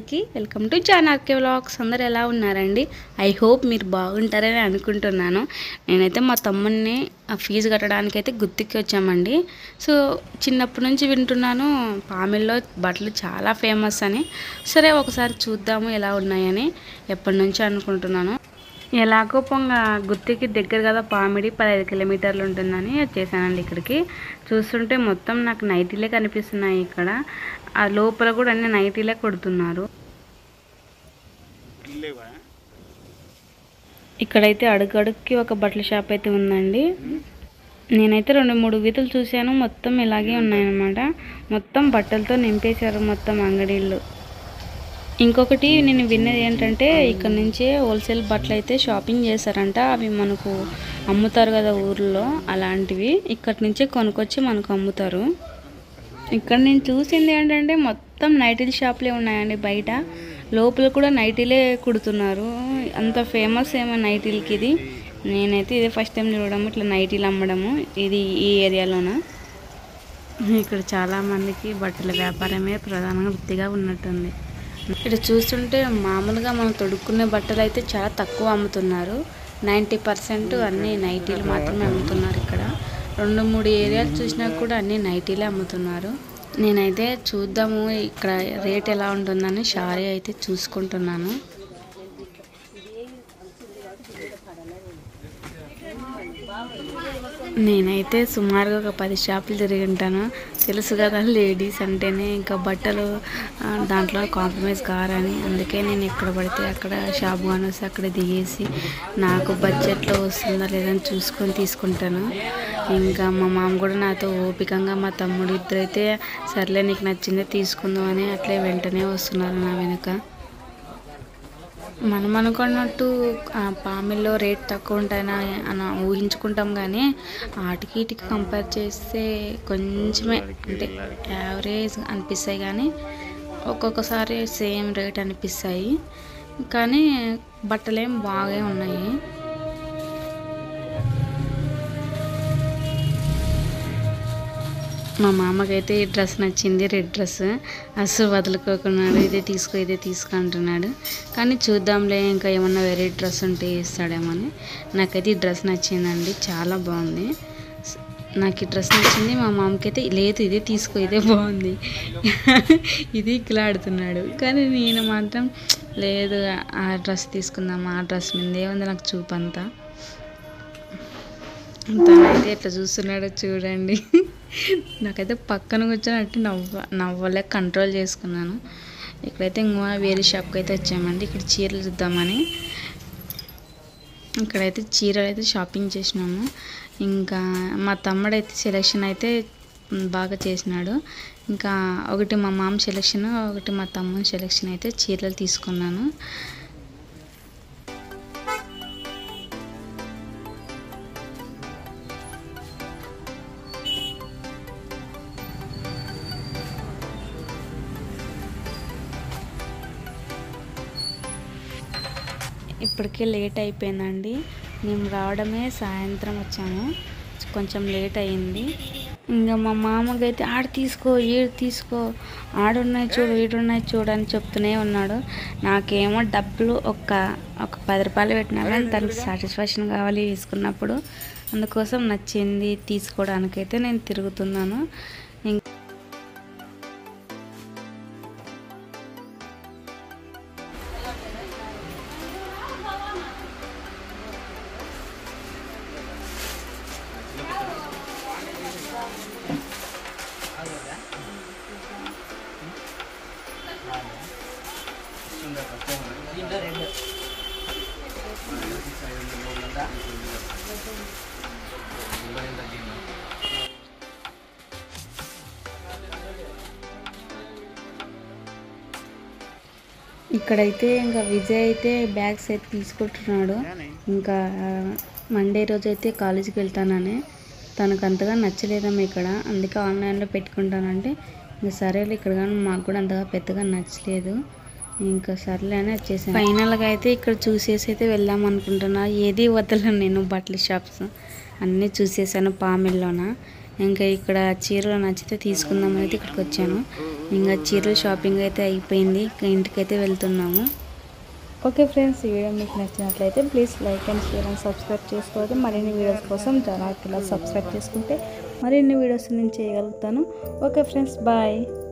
అందరికీ welcome to జానార్కే vlogs అందరు ఎలా ఉన్నారండి ఐ హోప్ మీరు బాగుంటారని అనుకుంటున్నాను నేనైతే మా తమ్ముడిని ఆ ఫీజు కట్టడానికి అయితే గుర్తుకి వచ్చామండి సో చిన్నప్పటి నుంచి వింటున్నాను పామిల్లో బట్టలు చాలా ఫేమస్ అని సరే ఒకసారి చూద్దాము ఎలా ఉన్నాయని ఎప్పటి నుంచో అనుకుంటున్నాను ఎలాగో పొంగ గుత్తికి దగ్గర కదా పామిడి పదహైదు కిలోమీటర్లు ఉంటుందని వచ్చేసానండి ఇక్కడికి చూస్తుంటే మొత్తం నాకు నైటీలే కనిపిస్తున్నాయి ఇక్కడ ఆ లోపల కూడా అన్ని నైటీలే కొడుతున్నారు ఇక్కడైతే అడుగడుక్కి ఒక బట్టల షాప్ అయితే ఉందండి నేనైతే రెండు మూడు వీధులు చూశాను మొత్తం ఇలాగే ఉన్నాయన్నమాట మొత్తం బట్టలతో నింపేశారు మొత్తం అంగడీళ్ళు ఇంకొకటి నేను విన్నది ఏంటంటే ఇక్కడ నుంచే హోల్సేల్ బట్టలు అయితే షాపింగ్ చేశారంట అవి మనకు అమ్ముతారు కదా ఊర్లో అలాంటివి ఇక్కడి నుంచే కొనుక్కొచ్చి మనకు అమ్ముతారు ఇక్కడ నేను చూసింది ఏంటంటే మొత్తం నైటీల షాప్లే ఉన్నాయండి బయట లోపల కూడా నైటీలే కుడుతున్నారు అంత ఫేమస్ ఏమో నైటీలకి ఇది నేనైతే ఇదే ఫస్ట్ టైం చూడడం ఇట్లా నైటీలు అమ్మడము ఇది ఈ ఏరియాలోన ఇక్కడ చాలా మందికి బట్టల వ్యాపారమే ప్రధాన వృత్తిగా ఉన్నట్టుంది ఇక్కడ చూస్తుంటే మామూలుగా మనం తొడుక్కునే బట్టలు అయితే చాలా తక్కువ అమ్ముతున్నారు నైంటీ పర్సెంట్ అన్ని నైటీలు మాత్రమే అమ్ముతున్నారు ఇక్కడ రెండు మూడు ఏరియాలు చూసినా కూడా అన్ని నైటీలే అమ్ముతున్నారు నేనైతే చూద్దాము ఇక్కడ రేట్ ఎలా ఉంటుందని షారీ అయితే చూసుకుంటున్నాను నేనైతే సుమారుగా ఒక పది షాపులు తిరిగి ఉంటాను తెలుసు కదా లేడీస్ అంటేనే ఇంకా బట్టలు ఆ, దాంట్లో కాంప్రమైజ్ కారని అందుకే నేను ఎక్కడ పడితే అక్కడ షాప్ కానొస్తే అక్కడ దిగేసి నాకు బడ్జెట్లో వస్తుందా లేదని చూసుకొని తీసుకుంటాను ఇంకా మా మామ కూడా నాతో ఓపికంగా మా తమ్ముడు ఇద్దరైతే సర్లే నీకు నచ్చిందే తీసుకుందాం అని అట్లే వెంటనే వస్తున్నారు నా వెనుక మనం అనుకున్నట్టు ఆ పామిల్లో రేట్ తక్కువ ఉంటాయని అని ఊహించుకుంటాం కానీ వాటికి వీటికి కంపేర్ చేస్తే కొంచెమే అంటే యావరేజ్ అనిపిస్తాయి కానీ ఒక్కొక్కసారి సేమ్ రేట్ అనిపిస్తాయి కానీ బట్టలు ఏం బాగా ఉన్నాయి మా మామకైతే ఈ డ్రెస్ నచ్చింది రెడ్ డ్రెస్ అస్సలు వదులుకోకున్నాడు ఇదే తీసుకో ఇదే తీసుకో అంటున్నాడు కానీ చూద్దాంలే ఇంకా ఏమన్నా వేరే డ్రెస్ ఉంటే ఇస్తాడేమో అని నాకైతే ఈ డ్రెస్ నచ్చిందండి చాలా బాగుంది స- నాకు ఈ డ్రెస్ నచ్చింది మా మామకైతే లేదు ఇదే తీసుకో ఇదే బాగుంది ఇది ఇక్కలాడుతున్నాడు కానీ నేను మాత్రం లేదు ఆ డ్రెస్ తీసుకుందాం ఆ డ్రెస్ మీదే ఉంది నాకు చూపంతా తనైతే ఎట్లా చూస్తున్నాడో చూడండి నాకైతే పక్కన కూర్చొని నవ్వ నవ్వలే కంట్రోల్ చేసుకున్నాను ఇక్కడైతే ఇంకో వేరే షాప్కి అయితే వచ్చామండి ఇక్కడ చీరలు చూద్దామని ఇక్కడైతే చీరలు అయితే షాపింగ్ చేసినాము ఇంకా మా తమ్ముడైతే సెలెక్షన్ అయితే మ్, బాగా చేసినాడు ఇంకా ఒకటి మా మామ సెలెక్షన్ ఒకటి మా తమ్ముని సెలెక్షన్ అయితే చీరలు తీసుకున్నాను ఇప్పటికే లేట్ అయిపోయిందండి మేము రావడమే సాయంత్రం వచ్చాము కొంచెం లేట్ అయింది ఇంకా మా మామకైతే ఆడ తీసుకో ఈడు తీసుకో ఆడున్నాయి చూడు ఈడున్నాయి చూడు అని చెప్తూనే ఉన్నాడు నాకేమో డబ్బులు ఒక ఒక పది రూపాయలు పెట్టినా కానీ దానికి సాటిస్ఫాక్షన్ కావాలి తీసుకున్నప్పుడు అందుకోసం నచ్చింది తీసుకోవడానికైతే నేను తిరుగుతున్నాను ఇంక ఇక్కడైతే ఇంకా విజయ్ అయితే బ్యాగ్స్ అయితే తీసుకుంటున్నాడు ఇంకా మండే రోజు అయితే కాలేజీకి వెళ్తానని తనకు అంతగా నచ్చలేదమ్మా ఇక్కడ అందుకే ఆన్లైన్లో పెట్టుకుంటానంటే ఇంకా సరేలే ఇక్కడ కానీ మాకు కూడా అంతగా పెద్దగా నచ్చలేదు ఇంకా సర్లే అని వచ్చేసాను ఫైనల్గా అయితే ఇక్కడ చూసేసి అయితే వెళ్దాం అనుకుంటున్నా ఏది వదలను నేను బట్టల షాప్స్ అన్నీ చూసేసాను పామిల్లోన ఇంకా ఇక్కడ చీరలు నచ్చితే తీసుకుందాం అయితే ఇక్కడికి వచ్చాను ఇంకా చీరల షాపింగ్ అయితే అయిపోయింది ఇంకా ఇంటికైతే వెళ్తున్నాము ఓకే ఫ్రెండ్స్ ఈ వీడియో మీకు నచ్చినట్లయితే please like and share and subscribe చేసుకోవాలి మరిన్ని వీడియోస్ కోసం జనాకిలా సబ్స్క్రైబ్ చేసుకుంటే మరిన్ని వీడియోస్ నేను చేయగలుగుతాను ఓకే ఫ్రెండ్స్ బాయ్